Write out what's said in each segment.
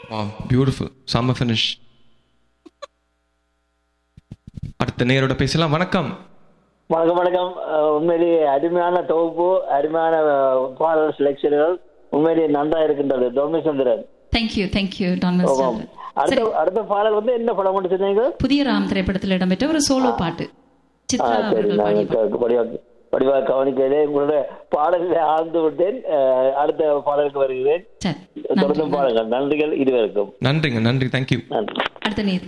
வா பியூட்டிஃபுல் சம்ம ஃபினிஷ் அடுத்த நேரோட பேசலாம் வணக்கம் வணக்கம் வணக்கம் அஹ் உண்மையிலேயே அருமையான தொகுப்பு அருமையான அஹ், பாடல் செலெக்ஷன்கள் உண்மையிலேயே நன்றா இருக்கின்றது டொமிசந்திரன் தேங்க்யூ தேங்க்யூ டான் ஆமாம். அடுத்த அடுத்த பாடல் வந்து என்ன படம் மட்டும் சொன்னீங்க புதிய ராம் திரைப்படத்தில் இடம்பெற்ற ஒரு சோலோ பாட்டு ஆ, சித்ரா சரி அவர்கள் பாடிய நான் பாட்டு. க- வடிவா- வடிவா கவனிக்கிறேன் உங்களோட பாடலில் ஆழ்ந்து விட்டேன் அஹ், அடுத்த பாடலுக்கு வருகிறேன் சரி தொடர்ந்து நன்றி பாருங்கள் நன்றிகள் இதுவரைக்கும் நன்றிங்க நன்றி தேங்க்யூ நன்றி அடுத்த நேர்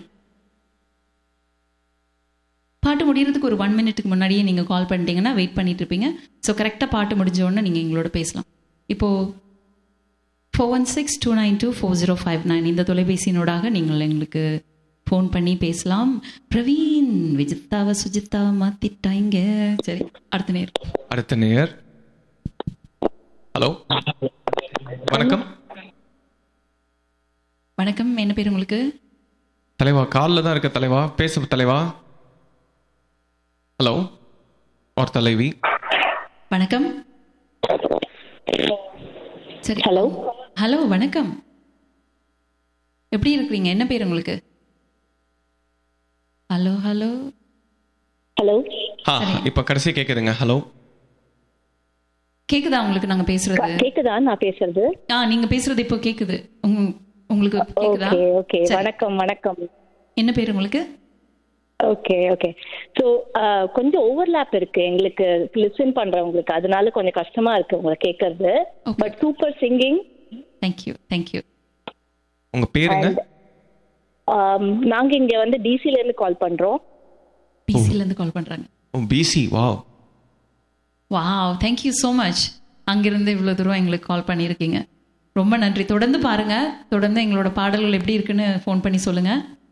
பாட்டு முடியறதுக்கு ஒரு ஒன் மினிட்டுக்கு முன்னாடியே நீங்க கால் பண்ணிட்டீங்கன்னா வெயிட் பண்ணிட்டு இருப்பீங்க ஸோ கரெக்டாக பாட்டு முடிஞ்ச உடனே நீங்க எங்களோட பேசலாம் இப்போ four one six two nine two four zero five nine இந்த தொலைபேசியினூடாக நீங்கள் எங்களுக்கு ஃபோன் பண்ணி பேசலாம் பிரவீன் விஜித்தாவை சுஜித்தாவை மாத்திட்டாங்க சரி அடுத்த நேர் அடுத்த நேர் ஹலோ வணக்கம் வணக்கம் என்ன பேர் உங்களுக்கு தலைவா காலில் தான் இருக்க தலைவா பேச தலைவா ஹலோ ஒரு தலைவி வணக்கம் சரி ஹலோ ஹலோ வணக்கம் எப்படி இருக்கிறீங்க என்ன பேர் உங்களுக்கு ஹலோ ஹலோ ஹலோ ஆ இப்போ கடைசி கேட்குதுங்க ஹலோ கேக்குதா உங்களுக்கு நாங்க பேசுறது கேக்குதா நான் பேசுறது ஆ நீங்க பேசுறது இப்போ கேக்குது உங்க- உங்களுக்கு கேக்குதா ஓகே ஓகே சரி. வணக்கம் வணக்கம் என்ன பேர் உங்களுக்கு ஓகே ஓகே ஸோ கொஞ்சம் ஓவர்லாப் இருக்கு எங்களுக்கு லிசன் பண்றவங்களுக்கு அதனால கொஞ்சம் கஷ்டமா இருக்கு உங்களை கேட்கறது Okay. But super singing thank you thank you உங்க பேருங்க நாங்க இங்க வந்து டிசில இருந்து கால் பண்றோம் பிசில இருந்து கால் பண்றாங்க ஓ பிசி wow wow thank you so much அங்கிருந்து இவ்வளோ தூரம் எங்களுக்கு கால் பண்ணியிருக்கீங்க ரொம்ப நன்றி தொடர்ந்து பாருங்க தொடர்ந்து எங்களோட பாடல்கள் எப்படி இருக்குன்னு ஃபோன் பண்ணி சொல்லுங்க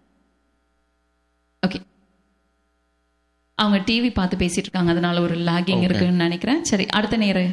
ஓகே அவங்க டிவி பார்த்து பேசிட்டு இருக்காங்க அதனால ஒரு லாகிங் Okay. இருக்குன்னு நினைக்கிறேன் சரி அடுத்த நேரம்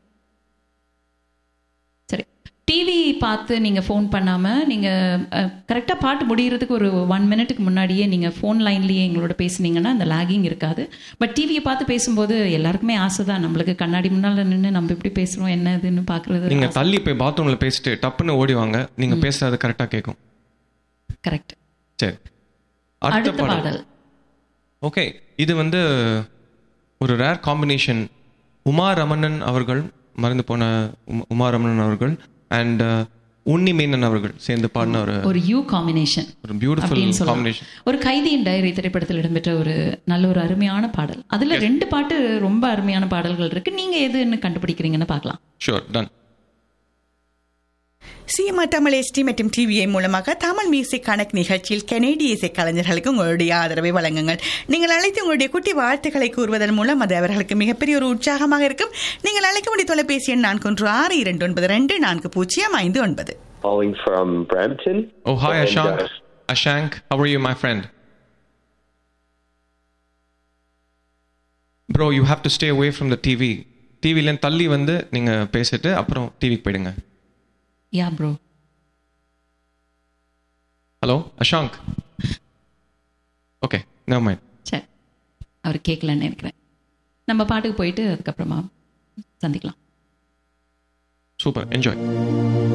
சரி டிவி பார்த்து நீங்க ஃபோன் பண்ணாம நீங்க கரெக்டாக பாட்டு முடியறதுக்கு ஒரு ஒன் மினிட்டுக்கு முன்னாடியே நீங்க ஃபோன் லைன்லயே எங்களோட பேசுனீங்கன்னா அந்த லாகிங் இருக்காது பட் டிவியை பார்த்து பேசும்போது எல்லாருக்குமே ஆசை தான் நம்மளுக்கு கண்ணாடி முன்னால நின்று நம்ம எப்படி பேசுறோம் என்ன இதுன்னு பாக்குறது நீங்க தள்ளி போய் பாத்ரூம்ல பேசிட்டு டப்புன்னு ஓடி வாங்க நீங்க பேசுறது கரெக்டா கேட்கும் கரெக்ட் சரி அடுத்த அடுத்த பாடல் பாடல் ஓகே இது வந்து ஒரு ரேர் காம்பினேஷன் உமா ரமணன் அவர்கள் மறந்து போன உம- உமா ரமணன் அவர்கள் அண்ட் உன்னி மேனன் அவர்கள் சேர்ந்து பாடின ஒரு ஒரு யூ காம்பினேஷன் ஒரு பியூட்டிஃபுல் அப்படின்னு சொல்லலாம் காம்பினேஷன் ஒரு கைதியின் டைரி திரைப்படத்தில் இடம்பெற்ற ஒரு நல்ல ஒரு அருமையான பாடல் அதுல ரெண்டு பாட்டு ரொம்ப அருமையான பாடல்கள் இருக்கு நீங்க எதுன்னு கண்டுபிடிக்கிறீங்கன்னு பார்க்கலாம் sure done CMR Tamil ST மற்றும் டிவிஐ மூலமாக தமிழ் மியூசிக் கணக்கு நிகழ்ச்சியில் கனேடிய இசை கலைஞர்களுக்கு உங்களுடைய ஆதரவை வழங்குங்கள் நீங்கள் அழைத்து உங்களுடைய குட்டி வாழ்த்துக்களை கூறுவதன் மூலம் அது அவர்களுக்கு மிகப்பெரிய ஒரு உற்சாகமாக இருக்கும் நீங்கள் அழைக்க வேண்டிய தொலைபேசி எண் நான்கு ஒன்று ஆறு இரண்டு ஒன்பது ரெண்டு நான்கு பூஜ்ஜியம் ஐந்து ஒன்பது calling from Brampton. Oh, hi, And, Ashank. uh, Ashank, how are you, my friend? Bro, you have to stay away from the TV. டிவிலேருந்து தள்ளி வந்து நீங்கள் பேசிட்டு அப்புறம் டிவிக்கு போயிடுங்க yeah bro hello Ashank okay no mind சரி அவர் கேட்கலன்னு நினைக்கிறேன் நம்ம பாட்டுக்கு போயிட்டு அதுக்கப்புறமா சந்திக்கலாம் சூப்பர் என்ஜாய்